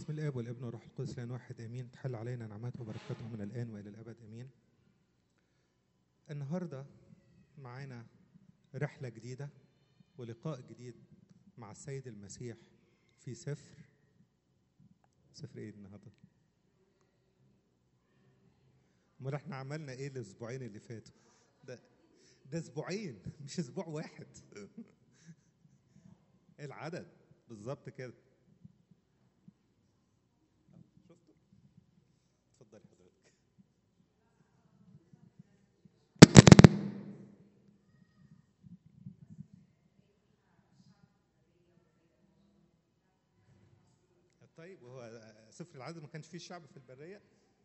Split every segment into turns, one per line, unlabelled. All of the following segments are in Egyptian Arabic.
بسم الاب والابن والروح القدس لان واحد امين تحل علينا نعمته وبركاته من الان والى الابد امين النهارده معانا رحله جديده ولقاء جديد مع السيد المسيح في سفر سفر ايه النهارده امال احنا عملنا ايه الاسبوعين اللي فاتوا ده ده اسبوعين مش اسبوع واحد العدد بالظبط كده شفتوا اتفضلي حضرتك طيب وهو سفر العدد ما كانش فيه الشعب في البريه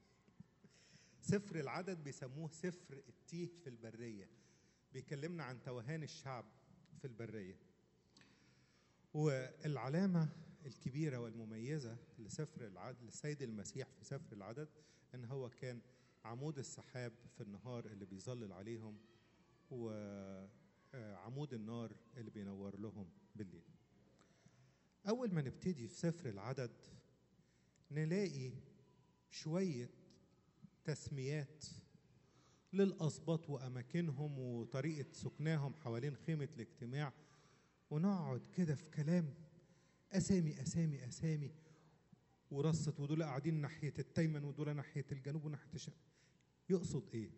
سفر العدد بيسموه سفر التيه في البريه بيكلمنا عن توهان الشعب في البريه والعلامه الكبيره والمميزه لسفر العدد للسيد المسيح في سفر العدد ان هو كان عمود السحاب في النهار اللي بيظلل عليهم وعمود النار اللي بينور لهم بالليل أول ما نبتدي في سفر العدد نلاقي شوية تسميات للأسباط وأماكنهم وطريقة سكناهم حوالين خيمة الاجتماع ونقعد كده في كلام أسامي أسامي أسامي ورصت ودول قاعدين ناحية التيمن ودول ناحية الجنوب وناحية الشمال يقصد إيه؟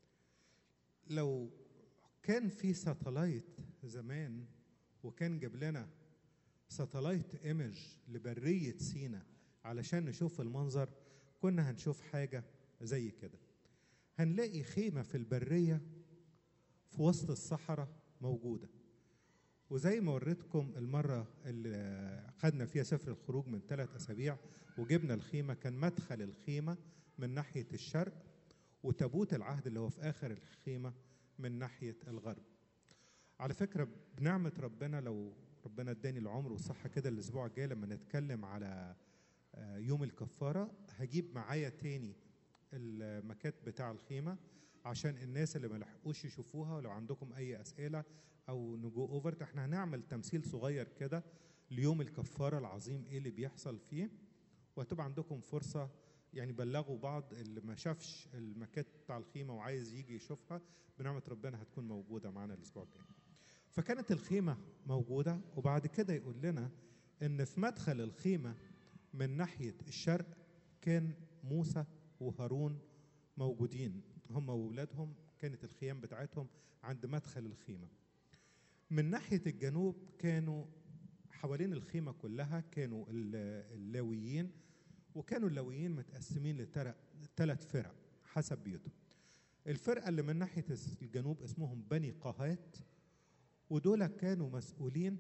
لو كان في ساتلايت زمان وكان جاب لنا ساتلايت ايمج لبرية سينا علشان نشوف المنظر كنا هنشوف حاجة زي كده هنلاقي خيمة في البرية في وسط الصحراء موجودة وزي ما وريتكم المرة اللي خدنا فيها سفر الخروج من ثلاث أسابيع وجبنا الخيمة كان مدخل الخيمة من ناحية الشرق وتابوت العهد اللي هو في آخر الخيمة من ناحية الغرب على فكرة بنعمة ربنا لو ربنا اداني العمر والصحة كده الأسبوع الجاي لما نتكلم على يوم الكفارة هجيب معايا تاني المكات بتاع الخيمة عشان الناس اللي ما لحقوش يشوفوها ولو عندكم أي أسئلة أو نجو أوفر احنا هنعمل تمثيل صغير كده ليوم الكفارة العظيم إيه اللي بيحصل فيه وهتبقى عندكم فرصة يعني بلغوا بعض اللي ما شافش المكات بتاع الخيمة وعايز يجي يشوفها بنعمة ربنا هتكون موجودة معانا الأسبوع الجاي فكانت الخيمة موجودة وبعد كده يقول لنا إن في مدخل الخيمة من ناحية الشرق كان موسى وهارون موجودين هم وولادهم كانت الخيام بتاعتهم عند مدخل الخيمة من ناحية الجنوب كانوا حوالين الخيمة كلها كانوا اللاويين وكانوا اللاويين متقسمين لثلاث فرق حسب بيوتهم الفرقة اللي من ناحية الجنوب اسمهم بني قهات ودول كانوا مسؤولين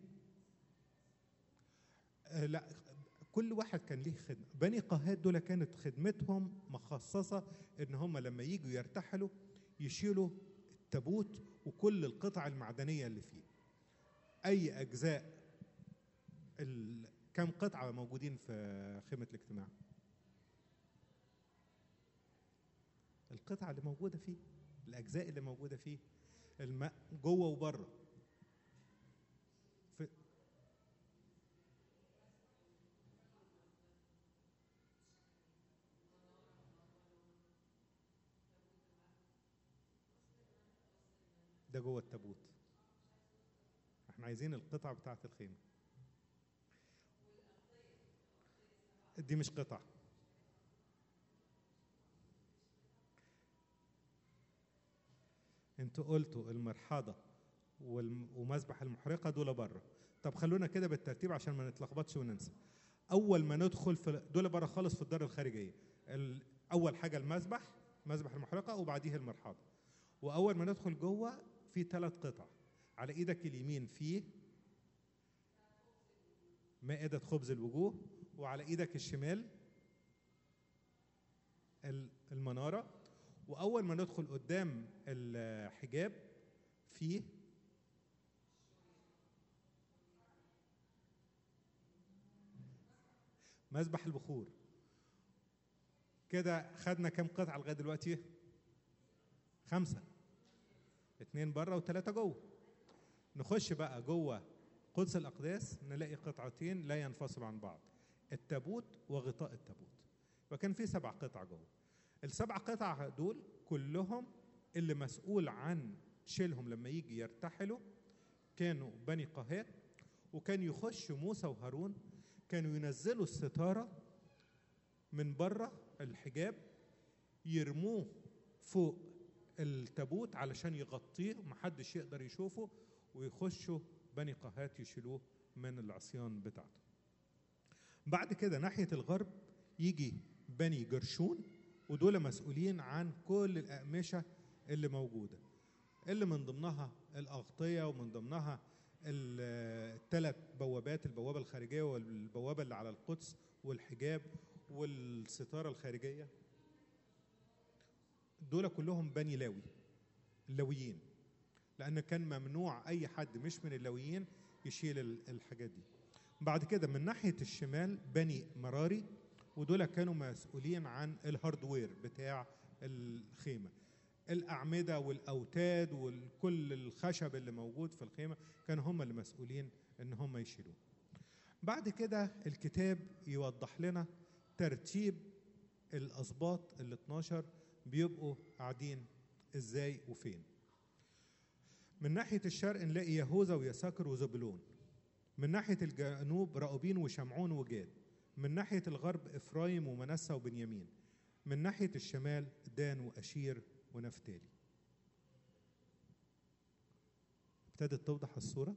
آه لا كل واحد كان ليه خدمة بني قهات دول كانت خدمتهم مخصصة ان هم لما يجوا يرتحلوا يشيلوا التابوت وكل القطع المعدنية اللي فيه اي اجزاء كم قطعة موجودين في خيمة الاجتماع القطعة اللي موجودة فيه الأجزاء اللي موجودة فيه الماء جوه وبره في ده جوه التابوت احنا عايزين القطع بتاعت الخيمة دي مش قطع انتوا قلتوا المرحاضه ومسبح المحرقه دول بره طب خلونا كده بالترتيب عشان ما نتلخبطش وننسى اول ما ندخل في دول بره خالص في الدار الخارجيه اول حاجه المسبح مسبح المحرقه وبعديه المرحاضه واول ما ندخل جوه في ثلاث قطع على ايدك اليمين في مائده خبز الوجوه وعلى ايدك الشمال المناره واول ما ندخل قدام الحجاب فيه مسبح البخور كده خدنا كام قطعة لغاية دلوقتي؟ خمسة اتنين بره وتلاتة جوه نخش بقى جوه قدس الأقداس نلاقي قطعتين لا ينفصلوا عن بعض التابوت وغطاء التابوت وكان في سبع قطع جوه السبع قطع دول كلهم اللي مسؤول عن شيلهم لما يجي يرتحلوا كانوا بني قهات وكان يخش موسى وهارون كانوا ينزلوا الستاره من بره الحجاب يرموه فوق التابوت علشان يغطيه محدش يقدر يشوفه ويخشوا بني قهات يشيلوه من العصيان بتاعته بعد كده ناحية الغرب يجي بني جرشون ودول مسؤولين عن كل الأقمشة اللي موجودة اللي من ضمنها الأغطية ومن ضمنها الثلاث بوابات البوابة الخارجية والبوابة اللي على القدس والحجاب والستارة الخارجية دول كلهم بني لاوي اللويين لأن كان ممنوع أي حد مش من اللويين يشيل الحاجات دي بعد كده من ناحية الشمال بني مراري ودول كانوا مسؤولين عن الهاردوير بتاع الخيمة الأعمدة والأوتاد وكل الخشب اللي موجود في الخيمة كانوا هم اللي مسؤولين إن هم يشيلوه بعد كده الكتاب يوضح لنا ترتيب الأسباط ال 12 بيبقوا قاعدين إزاي وفين من ناحية الشرق نلاقي يهوذا ويساكر وزبلون من ناحية الجنوب راؤوبين وشمعون وجاد من ناحية الغرب إفرايم ومنسى وبنيامين من ناحية الشمال دان وأشير ونفتالي ابتدت توضح الصورة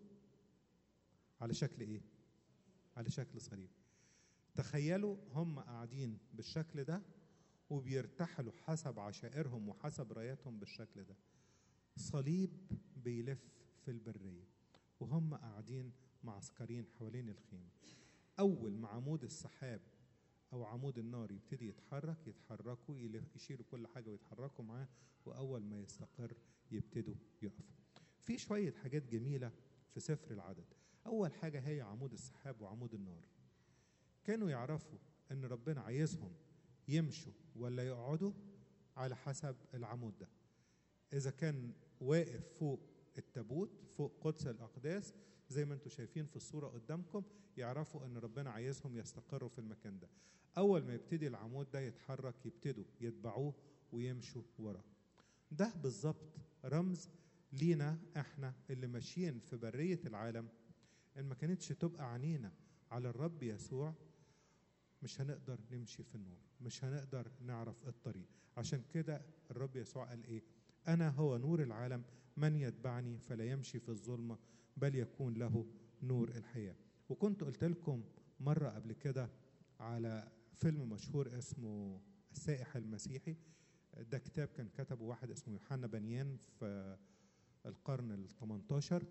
على شكل إيه؟ على شكل صليب تخيلوا هم قاعدين بالشكل ده وبيرتحلوا حسب عشائرهم وحسب راياتهم بالشكل ده صليب بيلف في البرية وهم قاعدين معسكرين حوالين الخيمة أول ما عمود السحاب أو عمود النار يبتدي يتحرك يتحركوا يشيلوا كل حاجة ويتحركوا معاه وأول ما يستقر يبتدوا يقفوا في شوية حاجات جميلة في سفر العدد أول حاجة هي عمود السحاب وعمود النار كانوا يعرفوا أن ربنا عايزهم يمشوا ولا يقعدوا على حسب العمود ده إذا كان واقف فوق التابوت فوق قدس الأقداس زي ما انتم شايفين في الصورة قدامكم يعرفوا أن ربنا عايزهم يستقروا في المكان ده أول ما يبتدي العمود ده يتحرك يبتدوا يتبعوه ويمشوا وراه ده بالظبط رمز لينا احنا اللي ماشيين في برية العالم ان ما كانتش تبقى عينينا على الرب يسوع مش هنقدر نمشي في النور مش هنقدر نعرف الطريق عشان كده الرب يسوع قال ايه انا هو نور العالم من يتبعني فلا يمشي في الظلمه بل يكون له نور الحياه وكنت قلت لكم مره قبل كده على فيلم مشهور اسمه السائح المسيحي ده كتاب كان كتبه واحد اسمه يوحنا بنيان في القرن ال 18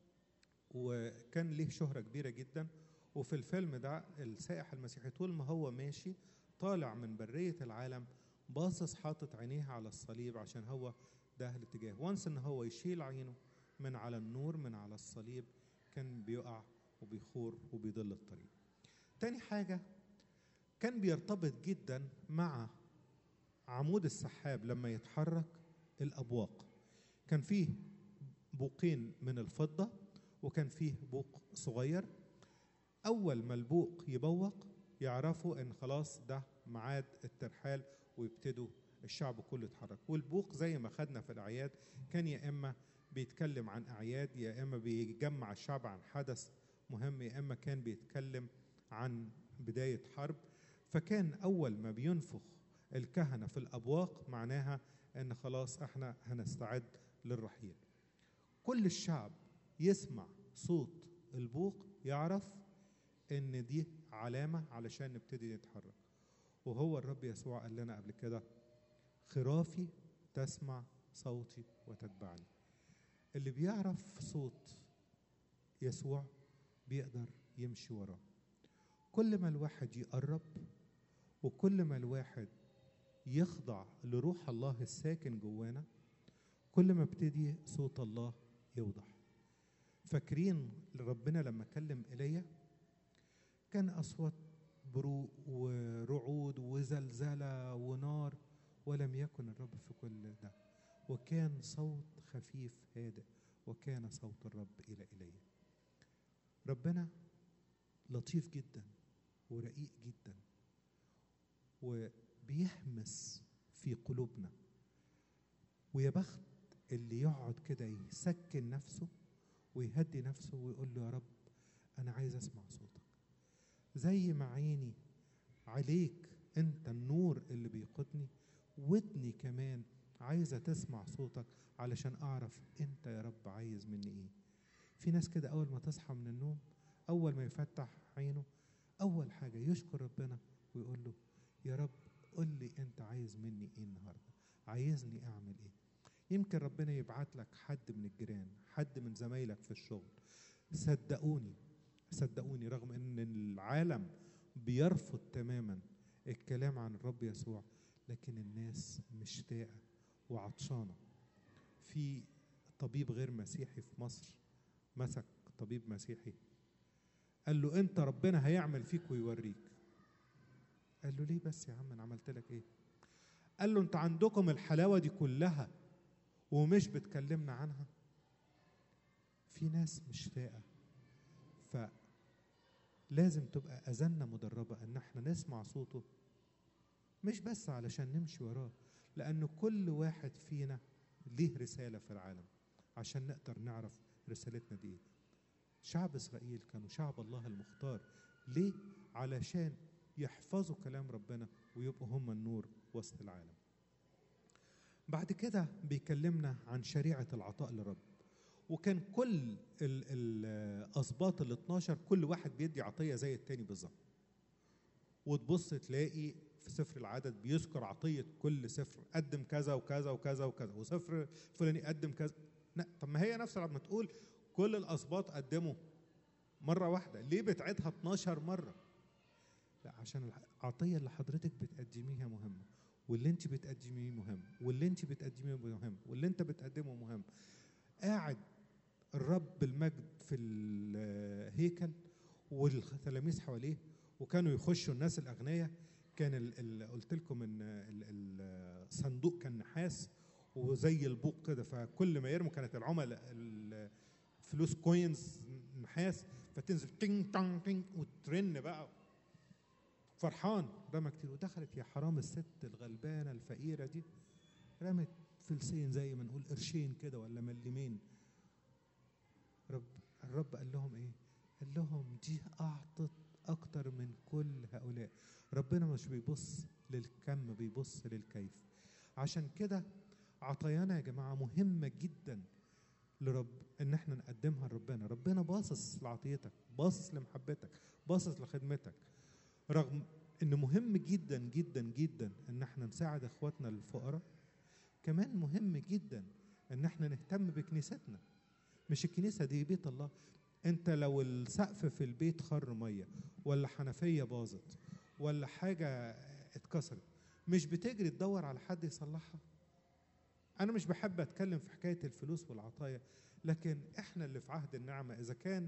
وكان ليه شهرة كبيرة جدا وفي الفيلم ده السائح المسيحي طول ما هو ماشي طالع من برية العالم باصص حاطط عينيه على الصليب عشان هو ده الاتجاه وانس ان هو يشيل عينه من على النور من على الصليب كان بيقع وبيخور وبيضل الطريق تاني حاجة كان بيرتبط جدا مع عمود السحاب لما يتحرك الأبواق كان فيه بوقين من الفضة وكان فيه بوق صغير أول ما البوق يبوق يعرفوا إن خلاص ده ميعاد الترحال ويبتدوا الشعب كله يتحرك والبوق زي ما خدنا في الأعياد كان يا إما بيتكلم عن أعياد يا إما بيجمع الشعب عن حدث مهم يا إما كان بيتكلم عن بداية حرب فكان أول ما بينفخ الكهنة في الأبواق معناها إن خلاص إحنا هنستعد للرحيل كل الشعب يسمع صوت البوق يعرف ان دي علامه علشان نبتدي نتحرك وهو الرب يسوع قال لنا قبل كده خرافي تسمع صوتي وتتبعني اللي بيعرف صوت يسوع بيقدر يمشي وراه كل ما الواحد يقرب وكل ما الواحد يخضع لروح الله الساكن جوانا كل ما ابتدي صوت الله يوضح فاكرين ربنا لما كلم ايليا كان اصوات بروق ورعود وزلزله ونار ولم يكن الرب في كل ده وكان صوت خفيف هادئ وكان صوت الرب الى ايليا ربنا لطيف جدا ورقيق جدا وبيهمس في قلوبنا ويا بخت اللي يقعد كده يسكن نفسه ويهدي نفسه ويقول له يا رب انا عايز اسمع صوتك زي ما عيني عليك انت النور اللي بيقودني ودني كمان عايزه تسمع صوتك علشان اعرف انت يا رب عايز مني ايه في ناس كده اول ما تصحى من النوم اول ما يفتح عينه اول حاجه يشكر ربنا ويقول له يا رب قول لي انت عايز مني ايه النهارده عايزني اعمل ايه يمكن ربنا يبعت لك حد من الجيران حد من زمايلك في الشغل صدقوني صدقوني رغم ان العالم بيرفض تماما الكلام عن الرب يسوع لكن الناس مشتاقه وعطشانه في طبيب غير مسيحي في مصر مسك طبيب مسيحي قال له انت ربنا هيعمل فيك ويوريك قال له ليه بس يا عم انا عملت لك ايه قال له انت عندكم الحلاوه دي كلها ومش بتكلمنا عنها في ناس مشتاقه فلازم تبقى اذاننا مدربه ان احنا نسمع صوته مش بس علشان نمشي وراه لأن كل واحد فينا ليه رسالة في العالم عشان نقدر نعرف رسالتنا دي شعب إسرائيل كانوا شعب الله المختار ليه؟ علشان يحفظوا كلام ربنا ويبقوا هم النور وسط العالم بعد كده بيكلمنا عن شريعة العطاء للرب وكان كل الأسباط ال 12 كل واحد بيدي عطية زي التاني بالظبط وتبص تلاقي في سفر العدد بيذكر عطية كل سفر قدم كذا وكذا وكذا وكذا وسفر فلاني قدم كذا لا طب ما هي نفس لما تقول كل الأسباط قدموا مرة واحدة ليه بتعيدها 12 مرة لا عشان العطية اللي حضرتك بتقدميها مهمة واللي انت بتقدميه مهم واللي انت بتقدميه مهم واللي انت بتقدمه مهم قاعد الرب المجد في الهيكل والتلاميذ حواليه وكانوا يخشوا الناس الاغنياء كان ال ال قلت لكم ان الصندوق كان نحاس وزي البوق كده فكل ما يرموا كانت العملاء الفلوس كوينز نحاس فتنزل تينج تانج تينج وترن بقى فرحان رمى كتير ودخلت يا حرام الست الغلبانه الفقيره دي رمت فلسين زي ما نقول قرشين كده ولا ملمين رب الرب قال لهم ايه؟ قال لهم دي اعطت اكتر من كل هؤلاء ربنا مش بيبص للكم بيبص للكيف عشان كده عطايانا يا جماعه مهمه جدا لرب ان احنا نقدمها لربنا ربنا باصص لعطيتك باصص لمحبتك باصص لخدمتك رغم ان مهم جدا جدا جدا ان احنا نساعد اخواتنا الفقراء كمان مهم جدا ان احنا نهتم بكنيستنا مش الكنيسه دي بيت الله انت لو السقف في البيت خر ميه ولا حنفيه باظت ولا حاجه اتكسرت مش بتجري تدور على حد يصلحها انا مش بحب اتكلم في حكايه الفلوس والعطايا لكن احنا اللي في عهد النعمه اذا كان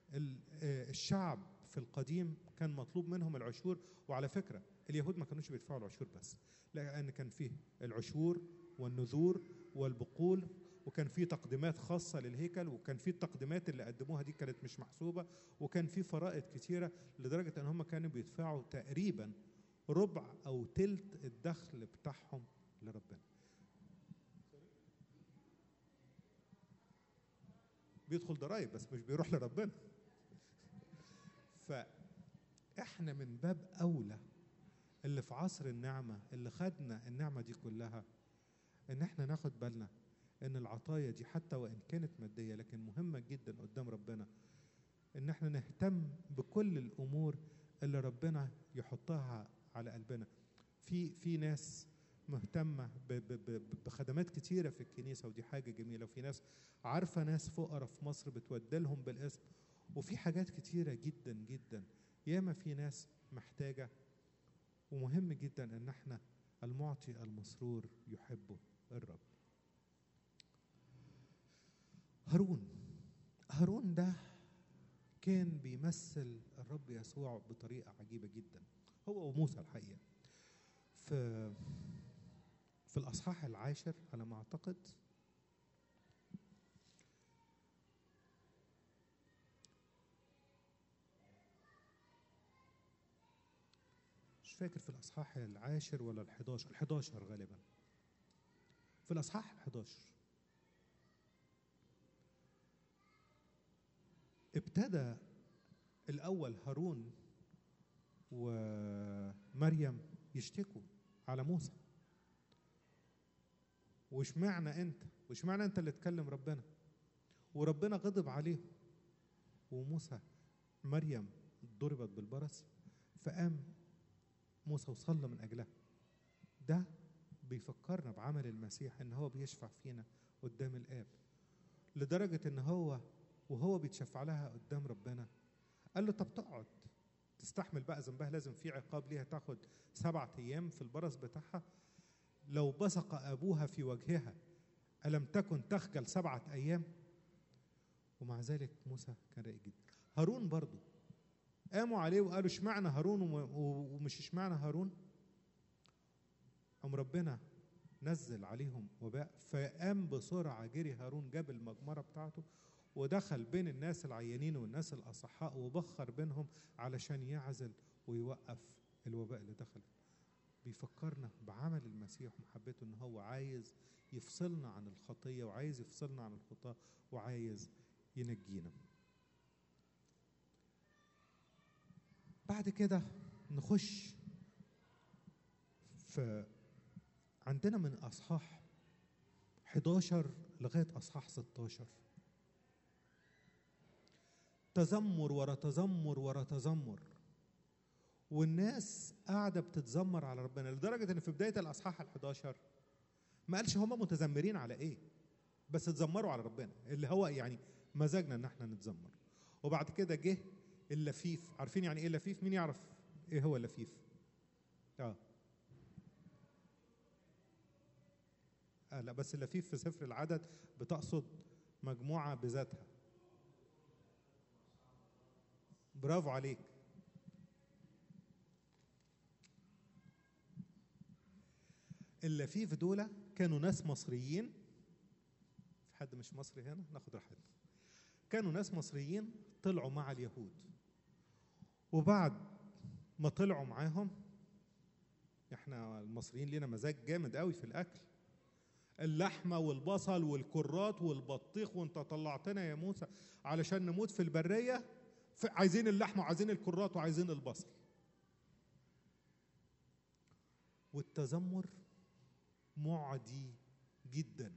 الشعب في القديم كان مطلوب منهم العشور وعلى فكره اليهود ما كانوش بيدفعوا العشور بس لان كان فيه العشور والنذور والبقول وكان في تقديمات خاصه للهيكل وكان في التقديمات اللي قدموها دي كانت مش محسوبه وكان في فرائض كتيره لدرجه ان هم كانوا بيدفعوا تقريبا ربع او تلت الدخل بتاعهم لربنا بيدخل ضرائب بس مش بيروح لربنا فاحنا من باب اولى اللي في عصر النعمه اللي خدنا النعمه دي كلها ان احنا ناخد بالنا ان العطايا دي حتى وان كانت ماديه لكن مهمه جدا قدام ربنا ان احنا نهتم بكل الامور اللي ربنا يحطها على قلبنا في في ناس مهتمة بخدمات كتيرة في الكنيسة ودي حاجة جميلة وفي ناس عارفة ناس فقراء في مصر بتودلهم بالاسم وفي حاجات كتيرة جدا جدا ياما في ناس محتاجة ومهم جدا ان احنا المعطي المسرور يحبه الرب هارون هارون ده كان بيمثل الرب يسوع بطريقة عجيبة جدا هو وموسى الحقيقة في في الأصحاح العاشر على ما أعتقد مش فاكر في الأصحاح العاشر ولا الحداشر الحداشر غالبا في الأصحاح الحداشر ابتدى الأول هارون ومريم يشتكوا على موسى واشمعنى انت واشمعنى انت اللي تكلم ربنا وربنا غضب عليهم وموسى مريم ضربت بالبرص فقام موسى وصلى من اجلها ده بيفكرنا بعمل المسيح ان هو بيشفع فينا قدام الاب لدرجه ان هو وهو بيتشفع لها قدام ربنا قال له طب تقعد تستحمل بقى ذنبها لازم في عقاب ليها تاخد سبعة ايام في البرص بتاعها لو بصق ابوها في وجهها الم تكن تخجل سبعة ايام ومع ذلك موسى كان رقيق جدا هارون برضو قاموا عليه وقالوا اشمعنى هارون ومش اشمعنى هارون قام ربنا نزل عليهم وباء فقام بسرعة جري هارون جاب المجمرة بتاعته ودخل بين الناس العيانين والناس الأصحاء وبخر بينهم علشان يعزل ويوقف الوباء اللي دخل بيفكرنا بعمل المسيح ومحبته ان هو عايز يفصلنا عن الخطية وعايز يفصلنا عن الخطاة وعايز ينجينا بعد كده نخش في عندنا من اصحاح 11 لغايه اصحاح 16 تذمر ورا تذمر ورا تذمر والناس قاعده بتتذمر على ربنا لدرجه ان في بدايه الاصحاح ال11 ما قالش هم متذمرين على ايه بس اتذمروا على ربنا اللي هو يعني مزاجنا ان احنا نتذمر وبعد كده جه اللفيف عارفين يعني ايه اللفيف مين يعرف ايه هو اللفيف اه آه لا بس اللفيف في سفر العدد بتقصد مجموعة بذاتها برافو عليك اللفيف دول كانوا ناس مصريين في حد مش مصري هنا ناخد راحتنا كانوا ناس مصريين طلعوا مع اليهود وبعد ما طلعوا معاهم احنا المصريين لينا مزاج جامد قوي في الاكل اللحمه والبصل والكرات والبطيخ وانت طلعتنا يا موسى علشان نموت في البريه عايزين اللحمه وعايزين الكرات وعايزين البصل والتذمر معدي جدا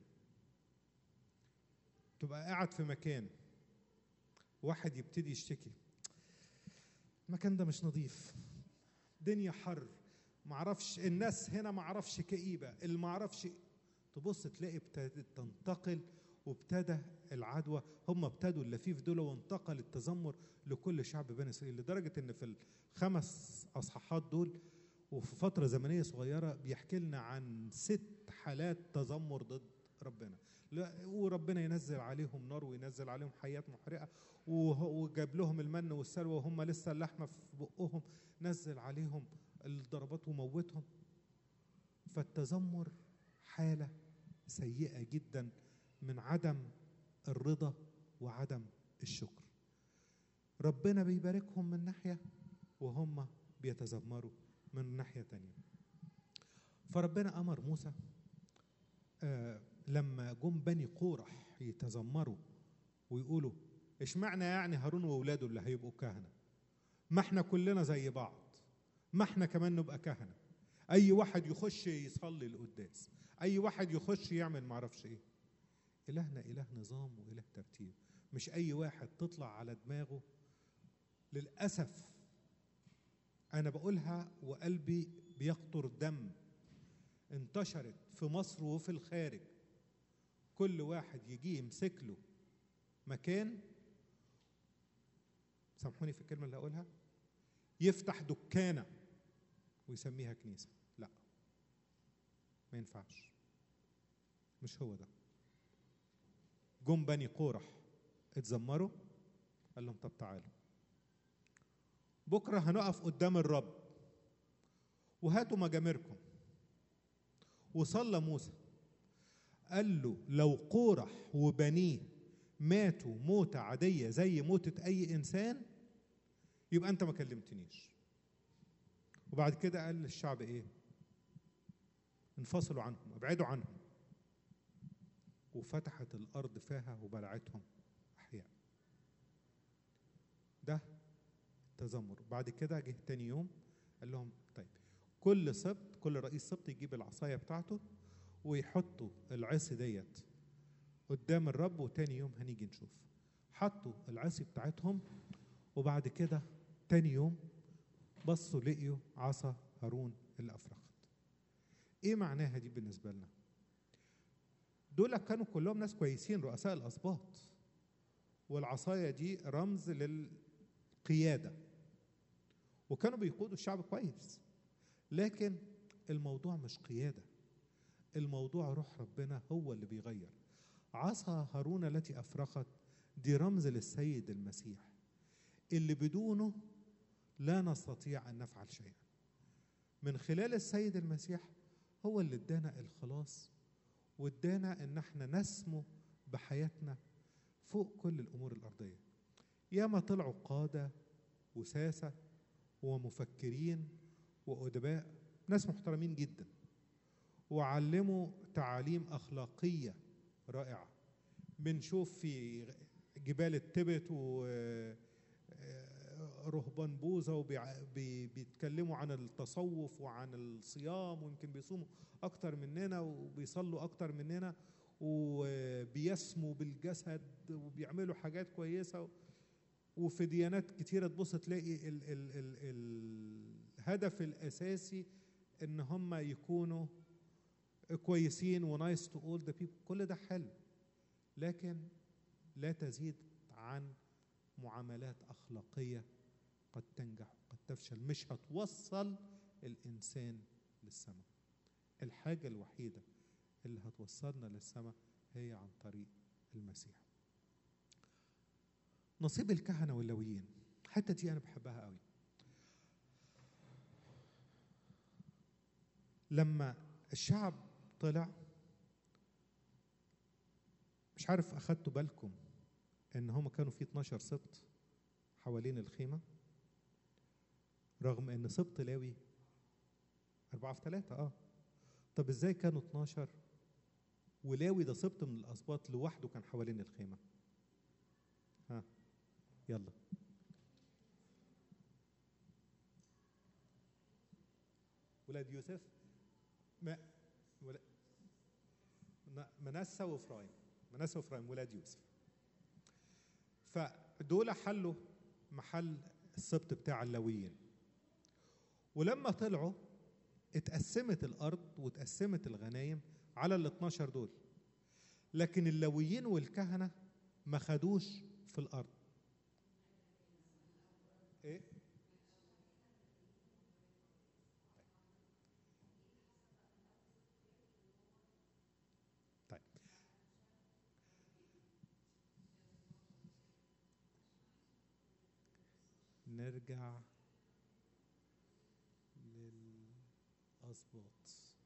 تبقى قاعد في مكان واحد يبتدي يشتكي المكان ده مش نظيف دنيا حر معرفش الناس هنا معرفش كئيبة المعرفش تبص تلاقي ابتدت تنتقل وابتدى العدوى هم ابتدوا اللفيف دول وانتقل التذمر لكل شعب بني اسرائيل لدرجه ان في الخمس اصحاحات دول وفي فتره زمنيه صغيره بيحكي لنا عن ست حالات تذمر ضد ربنا وربنا ينزل عليهم نار وينزل عليهم حيات محرقه وجاب لهم المن والسلوى وهم لسه اللحمه في بقهم نزل عليهم الضربات وموتهم فالتذمر حاله سيئه جدا من عدم الرضا وعدم الشكر ربنا بيباركهم من ناحيه وهم بيتذمروا من ناحيه تانية فربنا امر موسى آه لما جم بني قورح يتذمروا ويقولوا اشمعنى يعني هارون واولاده اللي هيبقوا كهنه ما احنا كلنا زي بعض ما احنا كمان نبقى كهنه اي واحد يخش يصلي القداس اي واحد يخش يعمل معرفش ايه الهنا اله نظام واله ترتيب مش اي واحد تطلع على دماغه للاسف انا بقولها وقلبي بيقطر دم انتشرت في مصر وفي الخارج كل واحد يجي يمسك له مكان سامحوني في الكلمه اللي هقولها يفتح دكانه ويسميها كنيسه لا ما ينفعش مش هو ده جم بني قورح اتذمروا قال لهم طب تعالوا بكره هنقف قدام الرب وهاتوا مجامركم وصلى موسى قال له لو قورح وبنيه ماتوا موتة عادية زي موتة أي إنسان يبقى أنت ما كلمتنيش وبعد كده قال للشعب ايه انفصلوا عنهم ابعدوا عنهم وفتحت الارض فيها وبلعتهم احياء ده تذمر بعد كده جه تاني يوم قال لهم طيب كل سبت كل رئيس سبت يجيب العصايه بتاعته ويحطوا العصي ديت قدام الرب وتاني يوم هنيجي نشوف حطوا العصي بتاعتهم وبعد كده تاني يوم بصوا لقيوا عصا هارون اللي افرخت ايه معناها دي بالنسبه لنا دول كانوا كلهم ناس كويسين رؤساء الاسباط والعصايه دي رمز للقياده وكانوا بيقودوا الشعب كويس لكن الموضوع مش قياده الموضوع روح ربنا هو اللي بيغير عصا هارون التي افرخت دي رمز للسيد المسيح اللي بدونه لا نستطيع ان نفعل شيئا من خلال السيد المسيح هو اللي ادانا الخلاص وادانا ان احنا نسمو بحياتنا فوق كل الامور الارضيه ياما طلعوا قاده وساسه ومفكرين وادباء ناس محترمين جدا وعلموا تعاليم اخلاقيه رائعه بنشوف في جبال التبت و رهبان بوذا وبيتكلموا عن التصوف وعن الصيام ويمكن بيصوموا اكتر مننا وبيصلوا اكتر مننا وبيسموا بالجسد وبيعملوا حاجات كويسه وفي ديانات كتيره تبص تلاقي ال ال ال الهدف الاساسي ان هم يكونوا كويسين ونايس تو اول ذا بيبل كل ده حلو لكن لا تزيد عن معاملات اخلاقيه قد تنجح وقد تفشل مش هتوصل الانسان للسماء الحاجه الوحيده اللي هتوصلنا للسماء هي عن طريق المسيح نصيب الكهنه واللويين الحته دي انا بحبها قوي لما الشعب طلع مش عارف اخدتوا بالكم ان هم كانوا في 12 سبط حوالين الخيمه رغم ان سبط لاوي أربعة في ثلاثة اه طب ازاي كانوا 12 ولاوي ده سبط من الاسباط لوحده كان حوالين الخيمه ها يلا ولاد يوسف ما ولا منسى وافرايم منسى وافرايم ولاد يوسف فدول حلوا محل السبط بتاع اللاويين ولما طلعوا اتقسمت الارض واتقسمت الغنايم على ال 12 دول لكن اللاويين والكهنه ما خدوش في الارض ايه طيب نرجع للأسباط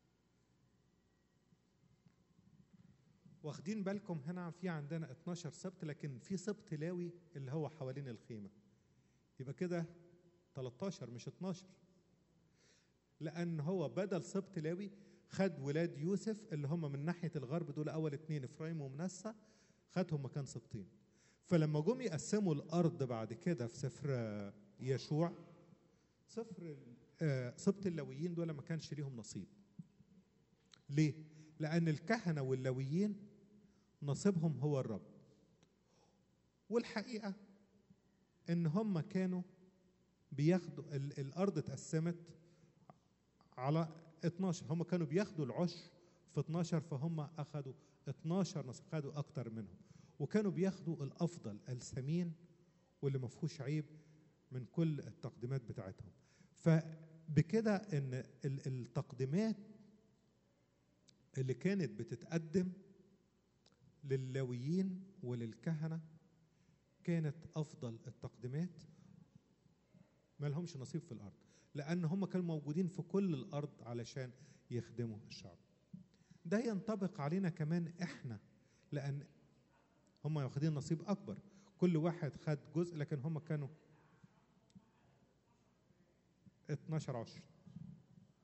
واخدين بالكم هنا في عندنا 12 سبت لكن في سبت لاوي اللي هو حوالين الخيمة يبقى كده 13 مش 12 لأن هو بدل سبت لاوي خد ولاد يوسف اللي هم من ناحية الغرب دول أول اتنين إفرايم ومنسى خدهم مكان سبطين فلما جم يقسموا الأرض بعد كده في سفر يشوع سفر سبط اللاويين دول ما كانش ليهم نصيب ليه؟ لأن الكهنة واللاويين نصيبهم هو الرب والحقيقة إن هم كانوا بياخدوا الأرض اتقسمت على 12 هم كانوا بياخدوا العشر في 12 فهم أخدوا 12 نصيب خدوا أكتر منهم وكانوا بياخدوا الأفضل الثمين واللي ما فيهوش عيب من كل التقديمات بتاعتهم فبكده ان التقديمات اللي كانت بتتقدم للاويين وللكهنه كانت افضل التقديمات ما لهمش نصيب في الارض لان هم كانوا موجودين في كل الارض علشان يخدموا الشعب ده ينطبق علينا كمان احنا لان هم واخدين نصيب اكبر كل واحد خد جزء لكن هم كانوا 12 عشر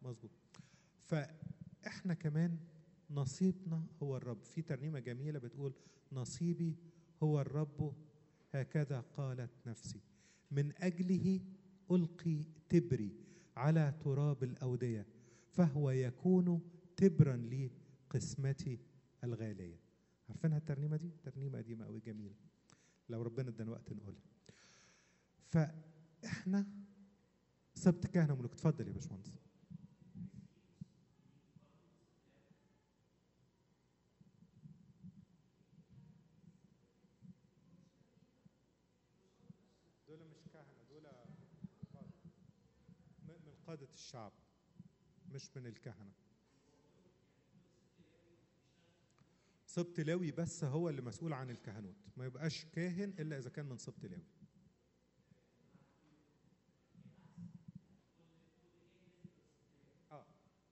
مظبوط فاحنا كمان نصيبنا هو الرب في ترنيمه جميله بتقول نصيبي هو الرب هكذا قالت نفسي من اجله القي تبري على تراب الاوديه فهو يكون تبرا لي قسمتي الغاليه عارفينها الترنيمه دي ترنيمه قديمه قوي جميله لو ربنا ادانا وقت نقولها فاحنا سبت كهنه ملوك اتفضل يا باشمهندس دول مش كهنه دول من قاده الشعب مش من الكهنه سبط لاوي بس هو اللي مسؤول عن الكهنوت ما يبقاش كاهن الا اذا كان من سبط لاوي اه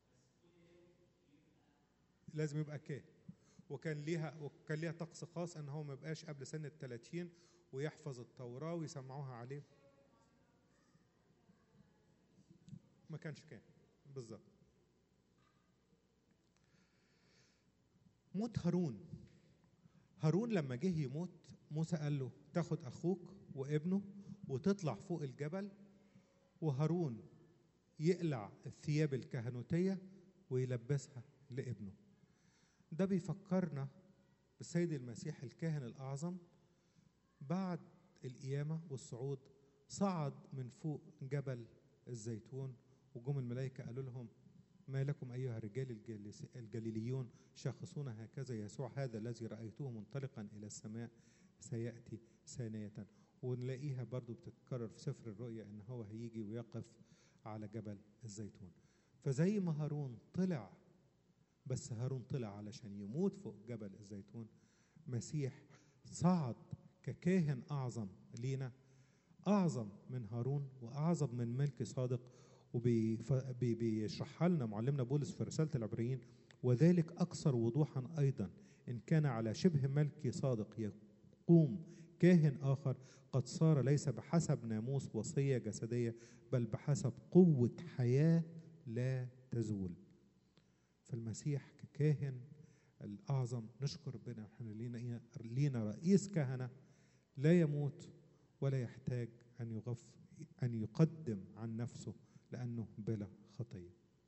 لازم يبقى كاهن وكان ليها وكان ليها طقس خاص ان هو ما يبقاش قبل سن ال 30 ويحفظ التوراه ويسمعوها عليه ما كانش كاهن بالظبط موت هارون هارون لما جه يموت موسى قال له تاخد اخوك وابنه وتطلع فوق الجبل وهارون يقلع الثياب الكهنوتيه ويلبسها لابنه ده بيفكرنا بالسيد المسيح الكاهن الاعظم بعد القيامه والصعود صعد من فوق جبل الزيتون وجم الملائكه قالوا لهم ما لكم أيها الرجال الجليليون شاخصون هكذا يسوع هذا الذي رأيته منطلقا إلى السماء سيأتي ثانية ونلاقيها برضو بتتكرر في سفر الرؤيا إن هو هيجي ويقف على جبل الزيتون فزي ما هارون طلع بس هارون طلع علشان يموت فوق جبل الزيتون مسيح صعد ككاهن أعظم لينا أعظم من هارون وأعظم من ملك صادق وبيشرحها لنا معلمنا بولس في رسالة العبريين وذلك أكثر وضوحا أيضا إن كان على شبه ملك صادق يقوم كاهن آخر قد صار ليس بحسب ناموس وصية جسدية بل بحسب قوة حياة لا تزول فالمسيح ككاهن الأعظم نشكر ربنا احنا لينا لينا رئيس كهنة لا يموت ولا يحتاج أن يغف أن يقدم عن نفسه لأنه بلا خطية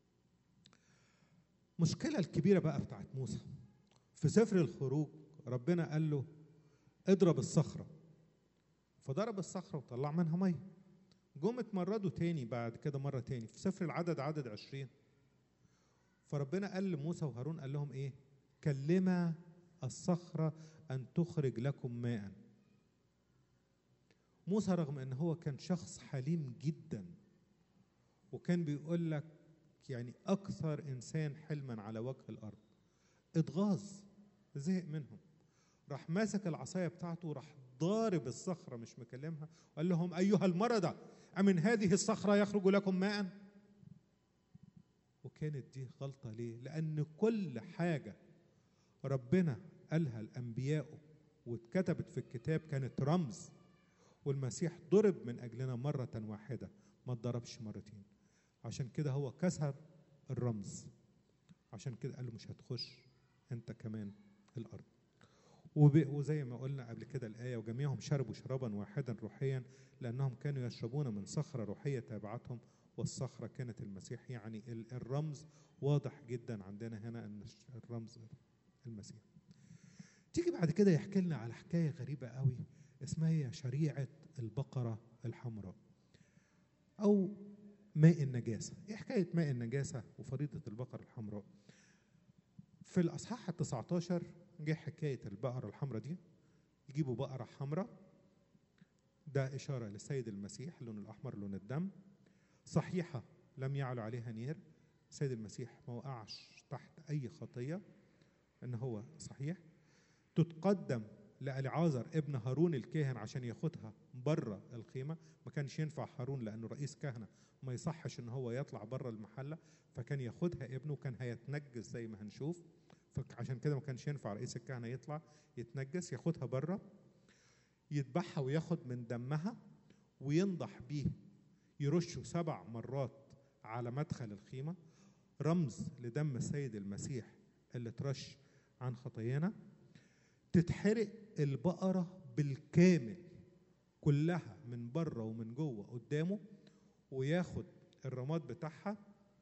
مشكلة الكبيرة بقى بتاعت موسى في سفر الخروج ربنا قال له اضرب الصخرة فضرب الصخرة وطلع منها مية جم اتمردوا تاني بعد كده مرة تاني في سفر العدد عدد عشرين فربنا قال لموسى وهارون قال لهم ايه كلما الصخرة أن تخرج لكم ماء موسى رغم أن هو كان شخص حليم جدا وكان بيقول لك يعني أكثر إنسان حلما على وجه الأرض اتغاظ زهق منهم راح ماسك العصاية بتاعته وراح ضارب الصخرة مش مكلمها وقال لهم أيها المرضى أمن هذه الصخرة يخرج لكم ماء وكانت دي غلطة ليه لأن كل حاجة ربنا قالها الأنبياء واتكتبت في الكتاب كانت رمز والمسيح ضرب من أجلنا مرة واحدة ما اتضربش مرتين عشان كده هو كسر الرمز عشان كده قال له مش هتخش انت كمان الارض وزي ما قلنا قبل كده الآية وجميعهم شربوا شرابا واحدا روحيا لأنهم كانوا يشربون من صخرة روحية تابعتهم والصخرة كانت المسيح يعني الرمز واضح جدا عندنا هنا أن الرمز المسيح تيجي بعد كده يحكي لنا على حكاية غريبة قوي اسمها شريعة البقرة الحمراء أو ماء النجاسة إيه حكاية ماء النجاسة وفريضة البقرة الحمراء في الأصحاح ال 19 جه حكاية البقرة الحمراء دي يجيبوا بقرة حمراء ده إشارة للسيد المسيح اللون الأحمر لون الدم صحيحة لم يعلو عليها نير السيد المسيح ما وقعش تحت أي خطية إن هو صحيح تتقدم لألعازر ابن هارون الكاهن عشان ياخدها بره الخيمة ما كانش ينفع هارون لأنه رئيس كهنة ما يصحش إن هو يطلع بره المحلة فكان ياخدها ابنه كان هيتنجس زي ما هنشوف فعشان كده ما كانش ينفع رئيس الكهنة يطلع يتنجس ياخدها بره يذبحها وياخد من دمها وينضح بيه يرشه سبع مرات على مدخل الخيمة رمز لدم السيد المسيح اللي ترش عن خطايانا تتحرق البقرة بالكامل كلها من بره ومن جوه قدامه وياخد الرماد بتاعها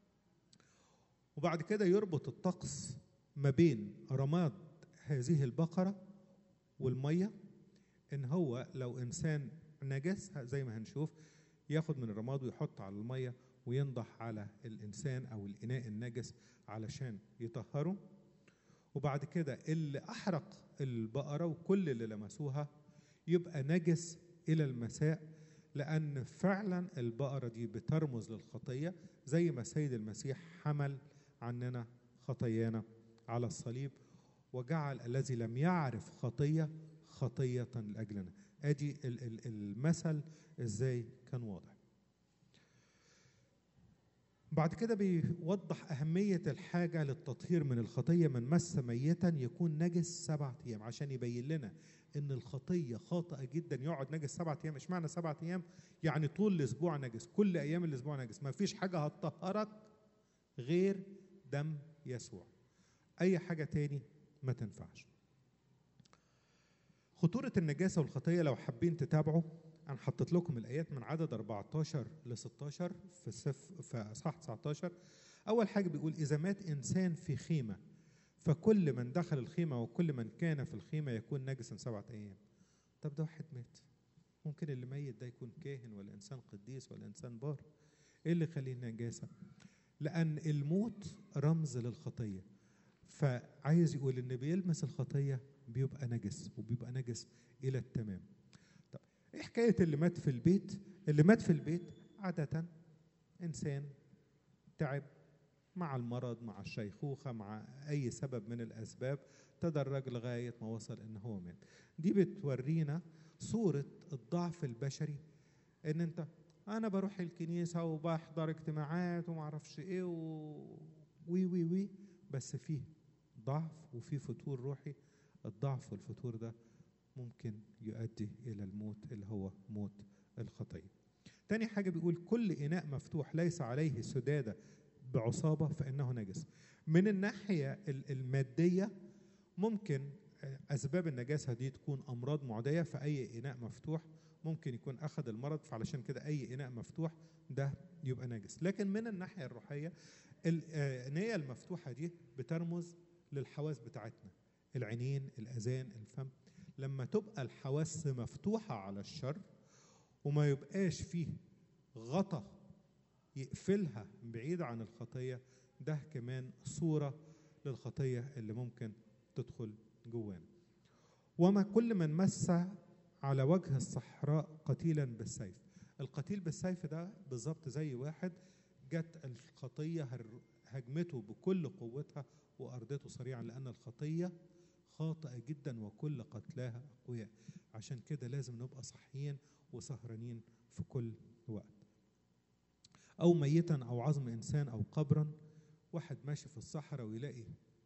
وبعد كده يربط الطقس ما بين رماد هذه البقرة والمية ان هو لو انسان نجس زي ما هنشوف ياخد من الرماد ويحط على المية وينضح على الانسان او الاناء النجس علشان يطهره وبعد كده اللي احرق البقرة وكل اللي لمسوها يبقى نجس الى المساء لان فعلا البقرة دي بترمز للخطية زي ما السيد المسيح حمل عننا خطايانا على الصليب وجعل الذي لم يعرف خطية خطية لأجلنا ادي ال- ال- المثل ازاي كان واضح بعد كده بيوضح أهمية الحاجة للتطهير من الخطية من مس ميتا يكون نجس سبعة أيام عشان يبين لنا إن الخطية خاطئة جدا يقعد نجس سبعة أيام إيش معنى سبعة أيام؟ يعني طول الأسبوع نجس كل أيام الأسبوع نجس ما فيش حاجة هتطهرك غير دم يسوع أي حاجة تاني ما تنفعش خطورة النجاسة والخطية لو حابين تتابعوا أنا حطيت لكم الآيات من عدد 14 ل 16 في السف في أصحاح 19 أول حاجة بيقول إذا مات إنسان في خيمة فكل من دخل الخيمة وكل من كان في الخيمة يكون نجسا سبعة أيام طب ده واحد مات ممكن اللي ميت ده يكون كاهن ولا إنسان قديس ولا إنسان بار إيه اللي يخليه نجاسة لأن الموت رمز للخطية فعايز يقول إن بيلمس الخطية بيبقى نجس وبيبقى نجس إلى التمام طب إيه حكاية اللي مات في البيت اللي مات في البيت عادة إنسان تعب مع المرض مع الشيخوخة مع أي سبب من الأسباب تدرج لغاية ما وصل إن هو مات دي بتورينا صورة الضعف البشري إن أنت أنا بروح الكنيسة وبحضر اجتماعات ومعرفش إيه و... وي وي وي بس فيه ضعف وفيه فتور روحي الضعف والفتور ده ممكن يؤدي إلى الموت اللي هو موت الخطية تاني حاجة بيقول كل إناء مفتوح ليس عليه سدادة بعصابة فإنه نجس من الناحية المادية ممكن أسباب النجاسة دي تكون أمراض معدية فأي إناء مفتوح ممكن يكون أخذ المرض فعلشان كده أي إناء مفتوح ده يبقى نجس لكن من الناحية الروحية النية المفتوحة دي بترمز للحواس بتاعتنا العينين الأذان الفم لما تبقى الحواس مفتوحة على الشر وما يبقاش فيه غطا يقفلها بعيد عن الخطية ده كمان صورة للخطية اللي ممكن تدخل جوانا وما كل من مس على وجه الصحراء قتيلا بالسيف القتيل بالسيف ده بالظبط زي واحد جت الخطية هجمته بكل قوتها وأرضته سريعا لأن الخطية خاطئة جدا وكل قتلاها أقوياء عشان كده لازم نبقى صحيين وسهرانين في كل وقت أو ميتا أو عظم إنسان أو قبرا واحد ماشي في الصحراء ويلاقي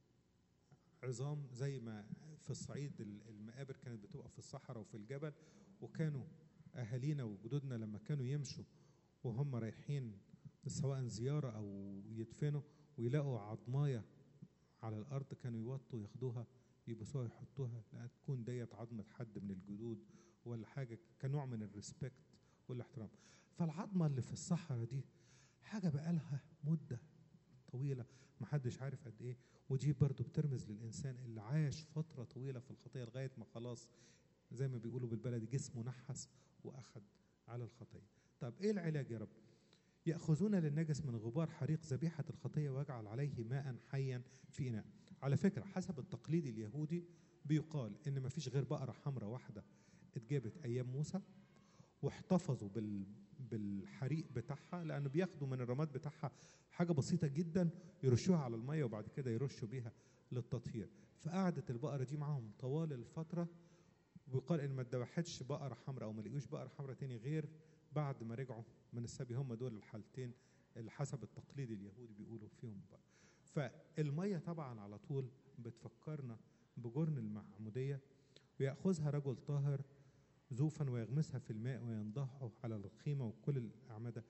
عظام زي ما في الصعيد المقابر كانت بتبقى في الصحراء وفي الجبل وكانوا أهالينا وجدودنا لما كانوا يمشوا وهم رايحين سواء زيارة أو يدفنوا ويلاقوا عظماية على الأرض كانوا يوطوا ياخدوها يبصوها يحطوها لا تكون ديت عظمة حد من الجدود ولا حاجة كنوع من الريسبكت والاحترام فالعظمة اللي في الصحراء دي حاجة بقالها مدة طويلة محدش عارف قد ايه ودي برضو بترمز للإنسان اللي عاش فترة طويلة في الخطية لغاية ما خلاص زي ما بيقولوا بالبلدي جسمه نحس وأخد على الخطية طب ايه العلاج يا رب يأخذون للنجس من غبار حريق ذبيحة الخطية ويجعل عليه ماء حيا في إناء على فكرة حسب التقليد اليهودي بيقال إن ما فيش غير بقرة حمراء واحدة اتجابت أيام موسى واحتفظوا بال بالحريق بتاعها لأنه بياخدوا من الرماد بتاعها حاجة بسيطة جدا يرشوها على المية وبعد كده يرشوا بيها للتطهير فقعدت البقرة دي معاهم طوال الفترة ويقال إن ما اتذبحتش بقرة حمراء أو ما لقيوش بقرة حمراء تاني غير بعد ما رجعوا من السبي هم دول الحالتين اللي حسب التقليد اليهودي بيقولوا فيهم بقى فالمية طبعا على طول بتفكرنا بجرن المعمودية ويأخذها رجل طاهر زوفا ويغمسها في الماء وينضحه على الخيمة وكل الأعمدة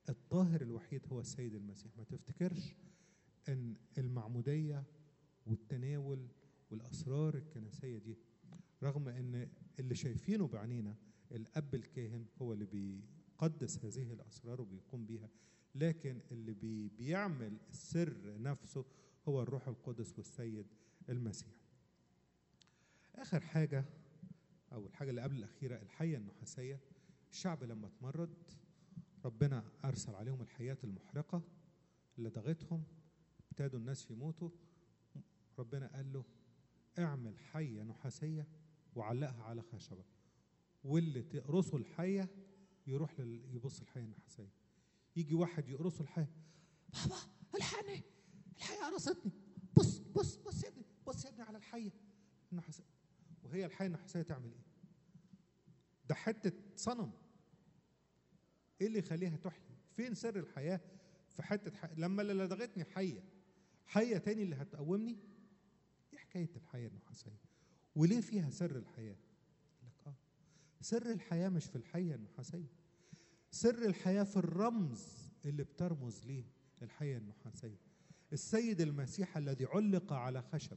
الطاهر الوحيد هو السيد المسيح ما تفتكرش ان المعموديه والتناول والاسرار الكنسيه دي رغم ان اللي شايفينه بعينينا الاب الكاهن هو اللي بيقدس هذه الاسرار وبيقوم بيها لكن اللي بي بيعمل السر نفسه هو الروح القدس والسيد المسيح اخر حاجه او الحاجه اللي قبل الاخيره الحيه النحاسيه الشعب لما اتمرد ربنا ارسل عليهم الحيات المحرقه اللي ضغتهم ابتدوا الناس يموتوا ربنا قال له اعمل حيه نحاسيه وعلقها على خشبه واللي تقرصه الحيه يروح لل... يبص الحيه النحاسيه يجي واحد يقرصه الحيه بابا الحقني الحيه قرصتني بص بص بص يا ابني بص يا ابني على الحيه النحاسيه وهي الحيه النحاسيه تعمل ايه؟ ده حته صنم ايه اللي يخليها تحيي؟ فين سر الحياه؟ في حته حي... لما اللي لدغتني حيه حيه تاني اللي هتقومني ايه حكايه الحياه النحاسيه؟ وليه فيها سر الحياه؟ لك اه سر الحياه مش في الحيه النحاسيه سر الحياه في الرمز اللي بترمز ليه الحيه النحاسيه السيد المسيح الذي علق على خشب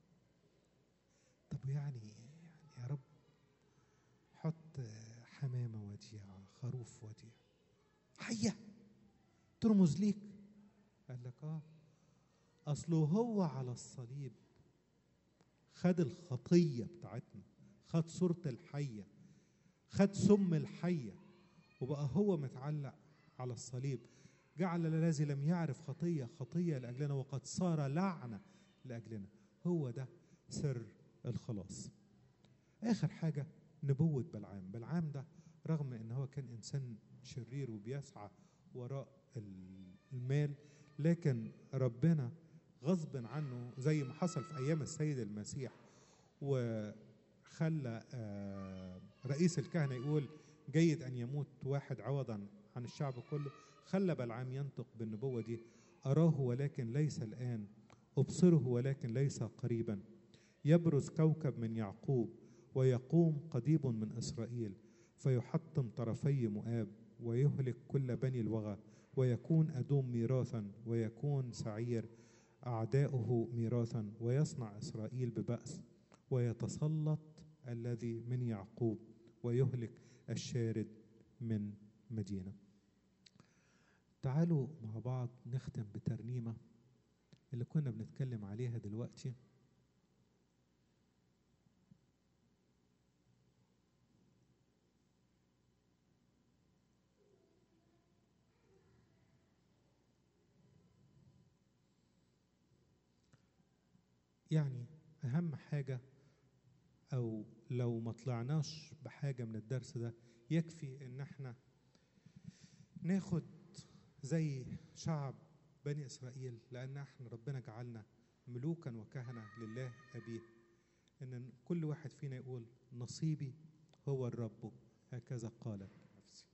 طب يعني يعني يا رب حط حمامه وديعه خروف وديع حيه ترمز ليك قال لك اه اصله هو على الصليب خد الخطيه بتاعتنا خد صوره الحيه خد سم الحيه وبقى هو متعلق على الصليب جعل الذي لم يعرف خطيه خطيه لاجلنا وقد صار لعنه لاجلنا هو ده سر الخلاص اخر حاجه نبوه بلعام بلعام ده رغم ان هو كان انسان شرير وبيسعى وراء المال لكن ربنا غصب عنه زي ما حصل في ايام السيد المسيح وخلى رئيس الكهنه يقول جيد ان يموت واحد عوضا عن الشعب كله خلى بلعام ينطق بالنبوه دي اراه ولكن ليس الان ابصره ولكن ليس قريبا يبرز كوكب من يعقوب ويقوم قضيب من اسرائيل فيحطم طرفي مؤاب ويهلك كل بني الوغى ويكون ادوم ميراثا ويكون سعير اعداؤه ميراثا ويصنع اسرائيل بباس ويتسلط الذي من يعقوب ويهلك الشارد من مدينه تعالوا مع بعض نختم بترنيمه اللي كنا بنتكلم عليها دلوقتي يعني اهم حاجه او لو ما طلعناش بحاجه من الدرس ده يكفي ان احنا ناخد زي شعب بني اسرائيل لان احنا ربنا جعلنا ملوكا وكهنه لله ابيه ان كل واحد فينا يقول نصيبي هو الرب هكذا قالت نفسي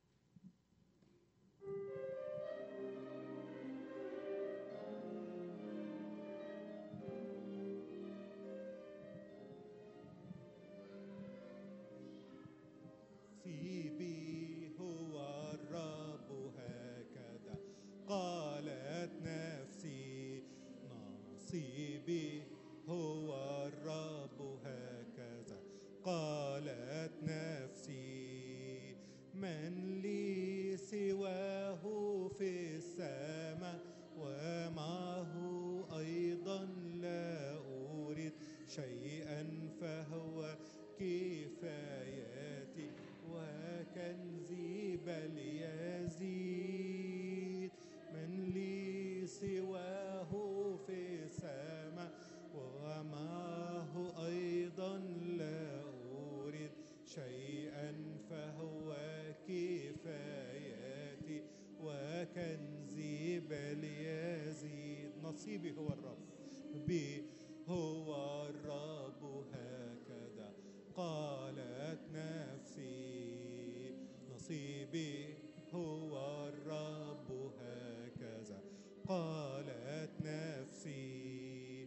نصيبي هو الرب هكذا قالت نفسي نصيبي هو الرب هكذا قالت نفسي من لي سواه في السماء ومعه أيضا لا أريد شيئا فهو كفايتي وكنزي بل يزيد من لي سواه في السماء ومعه أيضا لا أريد شيئا فهو كفايتي وكنزي بل يزيد نصيبي هو الرب بي هو الرب هكذا قالت نفسي نصيبي هو الرب هكذا قالت نفسي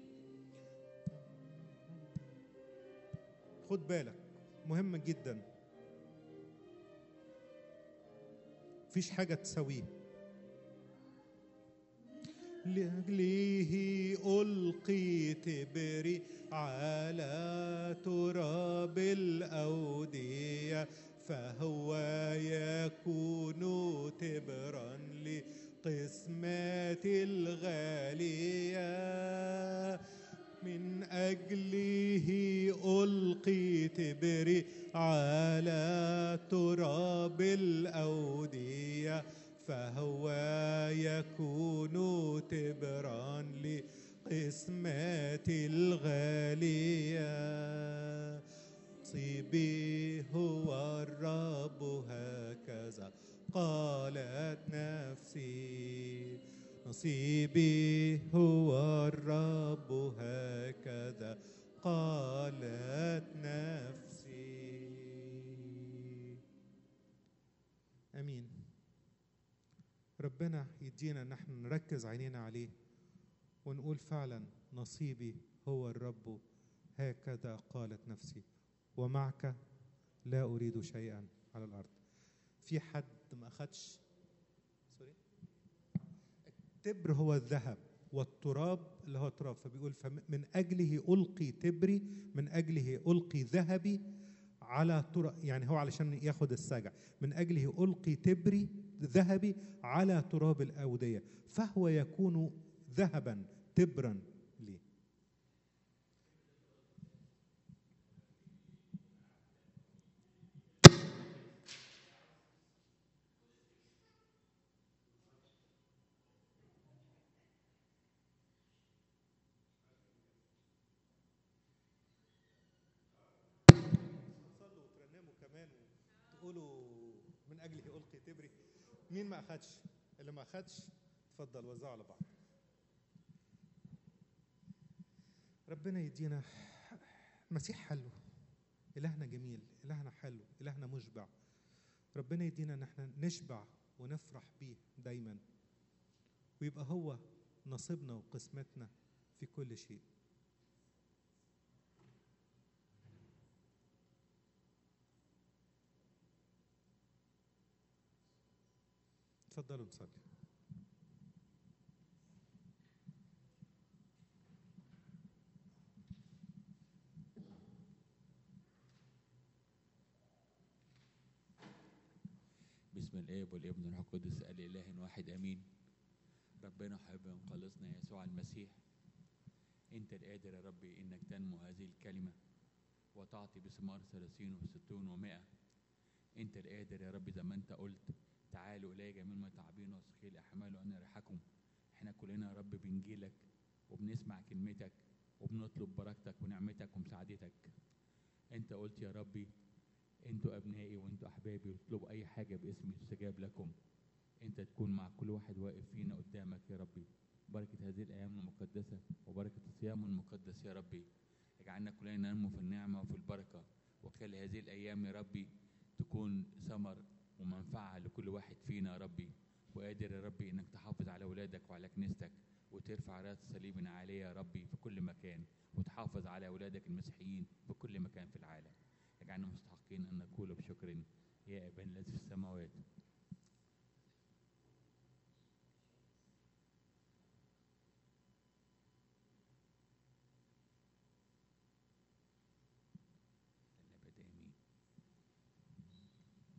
خد بالك مهم جدا مفيش حاجه تساويه
لأجله ألقيت بري على تراب الأودية فهو يكون تبرا لقسمات الغالية من أجله ألقيت بري على تراب الأودية فهو يكون تبرا لقسمات الغالية نصيبي هو الرب هكذا قالت نفسي نصيبي هو الرب هكذا قالت نفسي
امين ربنا يدينا ان احنا نركز عينينا عليه ونقول فعلا نصيبي هو الرب هكذا قالت نفسي ومعك لا اريد شيئا على الارض في حد ما اخدش سوري التبر هو الذهب والتراب اللي هو التراب فبيقول من اجله القي تبري من اجله القي ذهبي على تراب يعني هو علشان ياخد السجع من اجله القي تبري ذهبي على تراب الاوديه فهو يكون ذهبا تبرا لي تصلوا وترنموا كمان وتقولوا من اجله القي تبري مين ما اخدش اللي ما اخدش اتفضل وزعوا على بعض ربنا يدينا المسيح حلو إلهنا جميل إلهنا حلو إلهنا مشبع ربنا يدينا إن احنا نشبع ونفرح بيه دايما ويبقى هو نصيبنا وقسمتنا في كل شيء اتفضلوا نصلي
باسم الاب والابن والروح القدس الاله واحد امين ربنا حبيب مخلصنا يسوع المسيح انت القادر يا ربي انك تنمو هذه الكلمه وتعطي بثمار ثلاثين وستون ومائة انت القادر يا ربي زي ما انت قلت تعالوا الي جميع المتعبين وثقيل احمال وانا اريحكم احنا كلنا يا رب بنجيلك وبنسمع كلمتك وبنطلب بركتك ونعمتك ومساعدتك انت قلت يا ربي انتوا ابنائي وانتوا احبابي واطلبوا اي حاجه باسمي تستجاب لكم انت تكون مع كل واحد واقف فينا قدامك يا ربي بركه هذه الايام المقدسه وبركه الصيام المقدس يا ربي اجعلنا كلنا ننمو في النعمه وفي البركه وخلي هذه الايام يا ربي تكون ثمر ومنفعه لكل واحد فينا يا ربي وقادر يا ربي انك تحافظ على اولادك وعلى كنيستك وترفع راس صليبنا عليه يا ربي في كل مكان وتحافظ على اولادك المسيحيين في كل مكان في العالم اجعلنا مستحقين ان نقول بشكر يا ابانا الذي في السماوات